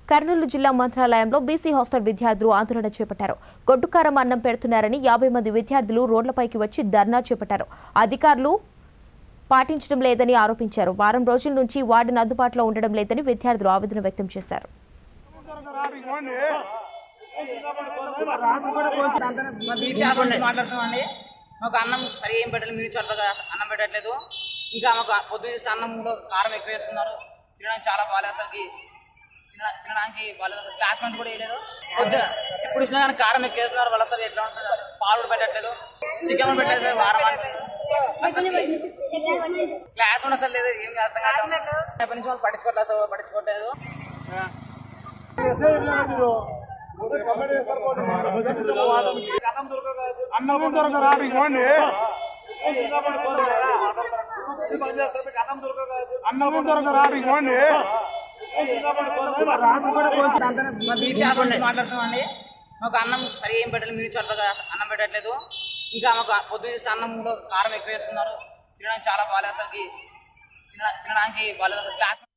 కర్నూలు జిల్లా మంత్రాలయంలో BC hostel విద్యార్థులు ఆందోళన చేపట్టారు గొడ్డుకారం అన్నం పెడుతున్నారని యాభై మంది విద్యార్థులు రోడ్లపైకి వచ్చి ధర్నా చేపట్టారు అధికారులు పాటించడం లేదని ఆరోపించారు వారం రోజుల నుంచి వార్డును అందుబాటులో ఉండడం లేదని విద్యార్థులు ఆవేదన వ్యక్తం చేశారు మా బీసీ ఆఫ్ నుంచి మాట్లాడుతున్నామండి మాకు అన్నం సరిగా ఏం పెట్టలేదు మీరు చోట్ల అన్నం పెట్టట్లేదు ఇంకా మాకు పొద్దు చేసే అన్నంలో కారం ఎక్కువ వేస్తున్నారు తినడానికి చాలా బాగాలేదు అసలుకి తిన- తినడానికి బాగాలేదు అసలు క్లాస్ మెంట్ కూడా వేయలేదు పొద్దున ఎప్పుడు ఇచ్చినా కానీ కారం ఎక్కువ వేస్తున్నారు వాళ్ళు అసలు ఎట్లా ఉంటుంది పాలు కూడా పెట్టట్లేదు చికెన్ కూడా పెట్టలేదు వారం నుంచి అసలు క్లాస్ కూడా అసలు లేదు ఏం అర్థం కాదు ఎప్పటి నుంచి వాళ్ళు పట్టించుకోవట్లేదు అసలు పట్టించుకోవట్లేదు అన్నం దొరకరా ఇవ్వండి అన్నం దొరకరా ఇవ్వండి మా బీసీ ఆఫ్ నుంచి మాట్లాడుతున్నామండి మాకు అన్నం సరిగా ఏం పెట్టలేదు మీరు చోట్ల అన్నం పెట్టట్లేదు ఇంకా మాకు పొద్దు చేసే అన్నంలో కారం ఎక్కువ వేస్తున్నారు తినడానికి చాలా బాగాలేదు అసలుకి తిన- తినడానికి బాగాలేదు అసలు క్లాస్